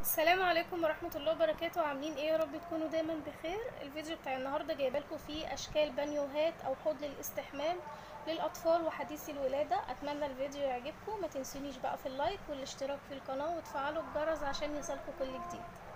السلام عليكم ورحمة الله وبركاته عاملين ايه يا رب تكونوا دايما بخير الفيديو بتاع النهاردة جايبالكم فيه اشكال بانيوهات او حوض للاستحمام للاطفال وحديثي الولادة اتمنى الفيديو يعجبكم ما تنسونيش بقى في اللايك والاشتراك في القناة وتفعلوا الجرس عشان يوصلكم كل جديد